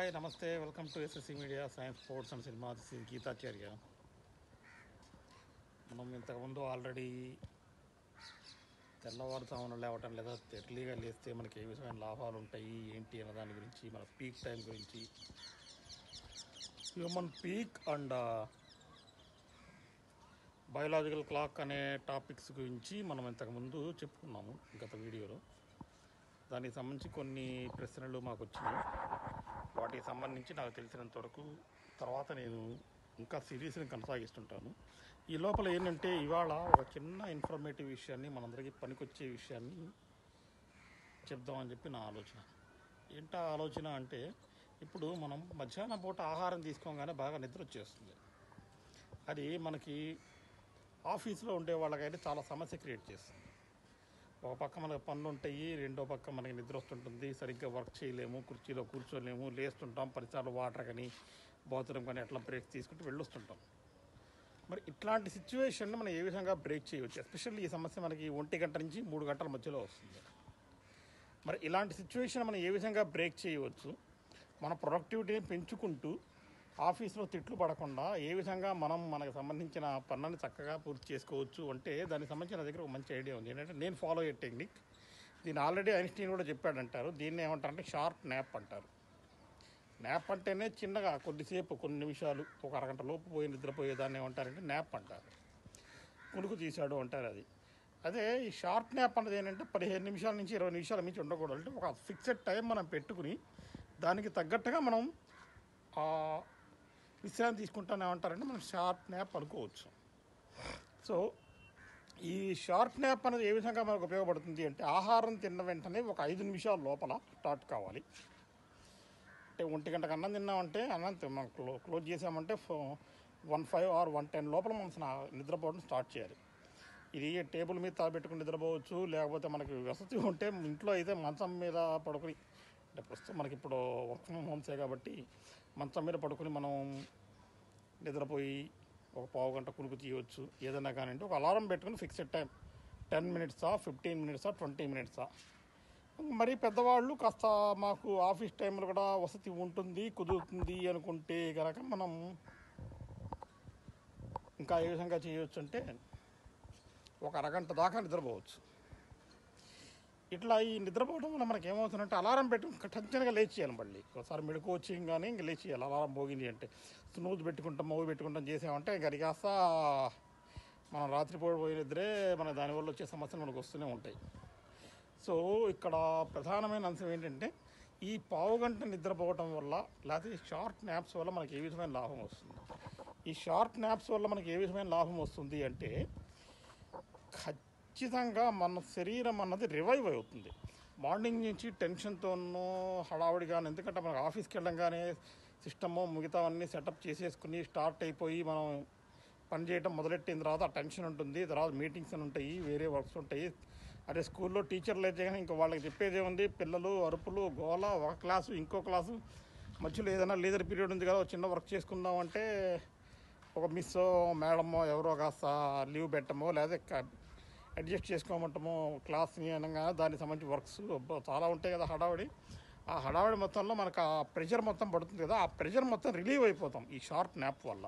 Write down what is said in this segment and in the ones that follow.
hi నమస్తే welcome to SSC media science sports and cinema this is Geetacharya మనం ఇంతకుముందు already తెల్లవారుజామున లేవటం లేదా ఎర్లీగా లేస్తే మనకి ఏ విధమైన లాభాలు ఉంటాయి ఏంటి అనే దాని గురించి మన పీక్ టైం గురించి human peak and biological clock అనే టాపిక్స్ గురించి మనం ఇంతకుముందు చెప్పుకున్నాము గత వీడియోలో దానికి సంబంధించి కొన్ని ప్రశ్నలు మాకు వచ్చినాయి వాటికి సంబంధించి నాకు తెలిసినంత వరకు తర్వాత నేను ఇంకా సిరీస్ని కొనసాగిస్తుంటాను ఈ లోపల ఏంటంటే ఇవాళ ఒక చిన్న ఇన్ఫర్మేటివ్ విషయాన్ని మనందరికీ పనికొచ్చే విషయాన్ని చెప్దామని చెప్పి నా ఆలోచన ఏంటా ఆలోచన అంటే ఇప్పుడు మనం మధ్యాహ్నం పూట ఆహారం తీసుకోగానే బాగా నిద్ర వచ్చేస్తుంది అది మనకి ఆఫీస్లో ఉండే వాళ్ళకైతే చాలా సమస్య క్రియేట్ చేస్తుంది ఒక పక్క మనకు పనులు ఉంటాయి రెండో పక్క మనకి నిద్ర వస్తుంటుంది సరిగ్గా వర్క్ చేయలేము కుర్చీలో కూర్చోలేము లేస్తుంటాం పరిసరాలు వాటర్ కానీ బాత్రూమ్ కానీ అట్లా బ్రేక్స్ తీసుకుంటూ వెళ్ళొస్తుంటాం మరి ఇట్లాంటి సిచ్యువేషన్ని మనం ఏ విధంగా బ్రేక్ చేయవచ్చు ఎస్పెషల్లీ ఈ సమస్య మనకి ఒంటి గంట నుంచి మూడు గంటల మధ్యలో వస్తుంది మరి ఇలాంటి సిచ్యువేషన్ మనం ఏ విధంగా బ్రేక్ చేయవచ్చు మన ప్రొడక్టివిటీని పెంచుకుంటూ ఆఫీస్లో తిట్లు పడకుండా ఏ విధంగా మనం మనకు సంబంధించిన పనులను చక్కగా పూర్తి చేసుకోవచ్చు అంటే దానికి సంబంధించిన నా దగ్గర ఒక మంచి ఐడియా ఉంది ఏంటంటే నేను ఫాలో అయ్యే టెక్నిక్ దీన్ని ఆల్రెడీ ఐన్స్టీన్ కూడా చెప్పాడంటారు దీన్ని ఏమంటారంటే షార్ట్ న్యాప్ అంటారు న్యాప్ అంటేనే చిన్నగా కొద్దిసేపు కొన్ని నిమిషాలు ఒక అరగంట లోపు పోయి నిద్రపోయేదాన్ని ఏమంటారంటే న్యాప్ అంటారు కునుకు తీశాడు అంటారు అది అదే ఈ షార్ట్ న్యాప్ అన్నది ఏంటంటే పదిహేను నిమిషాల నుంచి ఇరవై నిమిషాల మించి ఉండకూడదు అంటే ఒక ఫిక్సెడ్ టైం మనం పెట్టుకుని దానికి తగ్గట్టుగా మనం ఆ విశ్రాంతి తీసుకుంటానే ఏమంటారంటే మనం షార్ట్ న్యాప్ అనుకోవచ్చు సో ఈ షార్ట్ న్యాప్ అనేది ఏ విధంగా మనకు ఉపయోగపడుతుంది అంటే ఆహారం తిన్న వెంటనే ఒక ఐదు నిమిషాల లోపల స్టార్ట్ కావాలి అంటే ఒంటి గంటకు అన్నం తిన్నామంటే అన్నం తి- మనం క్లో క్లోజ్ చేసామంటే one five or one ten లోపల మనం స్నా- నిద్రపోవడం స్టార్ట్ చేయాలి ఇది టేబుల్ మీద తాబెట్టుకుని నిద్రపోవచ్చు లేకపోతే మనకి వసతి ఉంటే ఇంట్లో అయితే మంచం మీద పడుకుని అంటే ప్రస్తుతం మనకి ఇప్పుడు వర్క్ ఫ్రమ్ హోమ్సే కాబట్టి మంచం మీద పడుకుని మనం నిద్రపోయి ఒక పావు గంట కునుకు తీయవచ్చు ఏదైనా కానివ్వండి ఒక అలారం పెట్టుకుని ఫిక్స్డ్ టైం టెన్ మినిట్సా ఫిఫ్టీన్ మినిట్సా ట్వంటీ మినిట్సా మరి పెద్దవాళ్ళు కాస్త మాకు ఆఫీస్ టైంలో కూడా వసతి ఉంటుంది కుదురుతుంది అనుకుంటే కనుక మనం ఇంకా ఏ విధంగా చేయవచ్చు అంటే ఒక అరగంట దాకా నిద్రపోవచ్చు ఇట్లా ఈ నిద్రపోవడం వల్ల మనకి ఏమవుతుందంటే అలారం పెట్టి టెన్షన్గా లేచేయాలి మళ్ళీ ఒకసారి మెడుకు వచ్చింగానే ఇంక లేచేయాలి అలారం పోగింది అంటే స్నూజ్ పెట్టుకుంటాం మూవీ పెట్టుకుంటాం చేసామంటే ఇంక అది కాస్త మనం రాత్రిపూట పోయి నిద్రే మన దానివల్ల వచ్చే సమస్యలు మనకు వస్తూనే ఉంటాయి సో ఇక్కడ ప్రధానమైన అంశం ఏంటంటే ఈ పావు గంట నిద్రపోవటం వల్ల లేకపోతే ఈ షార్ట్ న్యాప్స్ వల్ల మనకి ఏ విధమైన లాభం వస్తుంది ఈ షార్ట్ న్యాప్స్ వల్ల మనకి ఏ విధమైన లాభం వస్తుంది అంటే ఖచ్చితంగా మన శరీరం అన్నది రివైవ్ అవుతుంది మార్నింగ్ నుంచి టెన్షన్తోనూ హడావుడిగాను ఎందుకంటే మనకు ఆఫీస్కి వెళ్ళంగానే సిస్టము మిగతా అన్నీ సెటప్ చేసేసుకుని స్టార్ట్ అయిపోయి మనం పని చేయడం మొదలెట్టిన తర్వాత ఆ టెన్షన్ ఉంటుంది తర్వాత మీటింగ్స్ అని ఉంటాయి వేరే వర్క్స్ ఉంటాయి అదే స్కూల్లో టీచర్లు అయితే కానీ ఇంకా వాళ్ళకి చెప్పేది ఏముంది పిల్లలు అరుపులు గోల ఒక క్లాసు ఇంకో క్లాసు మధ్యలో ఏదైనా లీజర్ పీరియడ్ ఉంది కదా ఒక చిన్న వర్క్ చేసుకుందాం అంటే ఒక మిస్ మేడమో ఎవరో కాస్త లీవ్ పెట్టమో లేదా అడ్జస్ట్ చేసుకోమంటామో క్లాస్ని అనగా దానికి సంబంధించి వర్క్స్ అబ్బో చాలా ఉంటాయి కదా హడావిడి ఆ హడావిడి మొత్తంలో మనకు ఆ ప్రెషర్ మొత్తం పడుతుంది కదా ఆ ప్రెషర్ మొత్తం రిలీవ్ అయిపోతాం ఈ షార్ట్ న్యాప్ వల్ల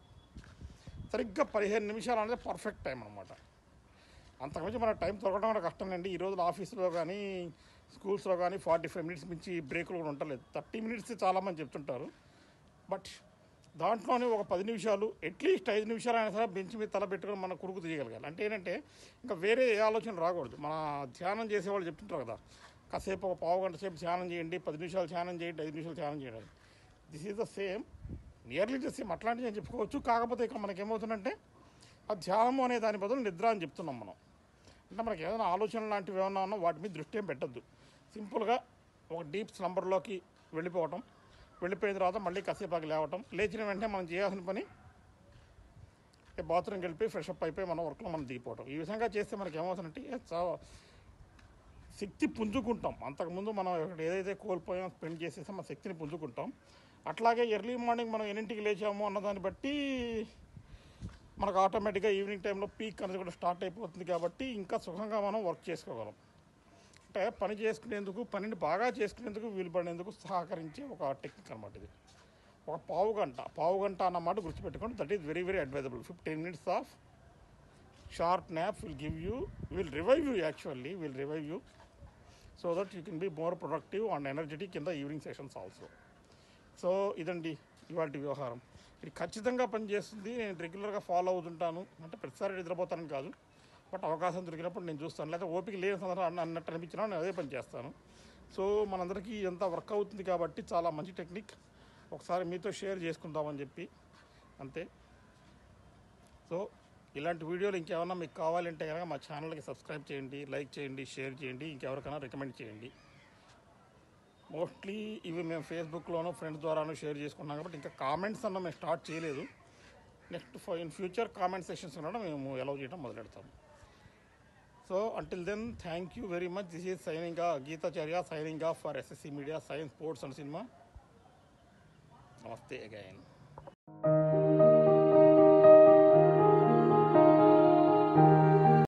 సరిగ్గా పదిహేను నిమిషాలు అనేది పర్ఫెక్ట్ టైం అనమాట అంతకుమించి మన టైం దొరకడం కూడా కష్టం అండి ఈ రోజులు ఆఫీస్లో కానీ స్కూల్స్లో కానీ ఫార్టీ ఫైవ్ మినిట్స్ మించి బ్రేకులు కూడా ఉండలేదు థర్టీ మినిట్స్ చాలామంది చెప్తుంటారు బట్ దాంట్లోనే ఒక పది నిమిషాలు అట్లీస్ట్ ఐదు నిమిషాలు అయినా సరే బెంచ్ మీద తల పెట్టుకొని మనం కురుకు తీయగలగాలి అంటే ఏంటంటే ఇంకా వేరే ఏ ఆలోచన రాకూడదు మన ధ్యానం చేసేవాళ్ళు చెప్తుంటారు కదా కాసేపు ఒక పావు గంట సేపు ధ్యానం చేయండి పది నిమిషాలు ధ్యానం చేయండి ఐదు నిమిషాలు ధ్యానం చేయండి this is the same nearly the same అట్లాంటివి అని చెప్పుకోవచ్చు కాకపోతే ఇక్కడ మనకి ఏమవుతుందంటే ఆ ధ్యానము అనే దాని బదులు నిద్ర అని చెప్తున్నాం మనం అంటే మనకి ఏదైనా ఆలోచన లాంటివి ఏమన్నా ఉన్నా వాటి మీద దృష్టి ఏం పెట్టద్దు సింపుల్గా ఒక డీప్ స్లంబర్లోకి వెళ్ళిపోవటం వెళ్ళిపోయిన తర్వాత మళ్ళీ కాసేపాకి లేవటం లేచిన వెంటనే మనం చేయాల్సిన పని బాత్రూమ్కి వెళ్ళిపోయి ఫ్రెష్ అప్ అయిపోయి మన వర్క్లో మనం దిగిపోవటం ఈ విధంగా చేస్తే మనకి ఏమవుతుందంటే చా- శక్తి పుంజుకుంటాం అంతకుముందు మనం ఇక్కడ ఏదైతే కోల్పోయాం స్పెండ్ చేసేసి మన శక్తిని పుంజుకుంటాం అట్లాగే ఎర్లీ మార్నింగ్ మనం ఎన్నింటికి లేచాము అన్నదాన్ని బట్టి మనకు ఆటోమేటిక్గా ఈవినింగ్ టైంలో పీక్ అనేది కూడా స్టార్ట్ అయిపోతుంది కాబట్టి ఇంకా సుఖంగా మనం వర్క్ చేసుకోగలం అంటే పని చేసుకునేందుకు పనిని బాగా చేసుకునేందుకు వీలు పడేందుకు సహకరించే ఒక టెక్నిక్ అనమాట ఇది ఒక పావు గంట పావు గంట అన్నమాట గుర్తుపెట్టుకోండి that is very very advisable fifteen minutes of short nap will give you will revive you actually will revive you so that you can be more productive and energetic in the evening sessions also so ఇదండి ఇవాళ వ్యవహారం ఇది ఖచ్చితంగా పనిచేస్తుంది నేను రెగ్యులర్గా follow అవుతుంటాను అంటే ప్రతిసారి నిద్రపోతానని కాదు బట్ అవకాశం దొరికినప్పుడు నేను చూస్తాను లేదా ఓపిక లేని సందర్భం అన్న- అన్నట్టు అనిపించినా నేను అదే పని చేస్తాను సో మనందరికీ ఎంత వర్క్ అవుతుంది కాబట్టి చాలా మంచి టెక్నిక్ ఒకసారి మీతో షేర్ చేసుకుందామని చెప్పి అంతే సో ఇలాంటి వీడియోలు ఇంకేమైనా మీకు కావాలంటే కనుక మా ఛానల్కి సబ్స్క్రైబ్ చేయండి లైక్ చేయండి షేర్ చేయండి ఇంకెవరికైనా రికమెండ్ చేయండి మోస్ట్లీ ఇవి మేము ఫేస్బుక్లోనూ ఫ్రెండ్స్ ద్వారాను షేర్ చేసుకున్నాం కాబట్టి ఇంకా కామెంట్స్ అన్న మేము స్టార్ట్ చేయలేదు next in future comment sessions కూడా మేము అలౌ చేయడం మొదలెడతాం so until then thank you very much this is signing Geetacharya signing off for SSC media science sports and cinema నమస్తే అగైన్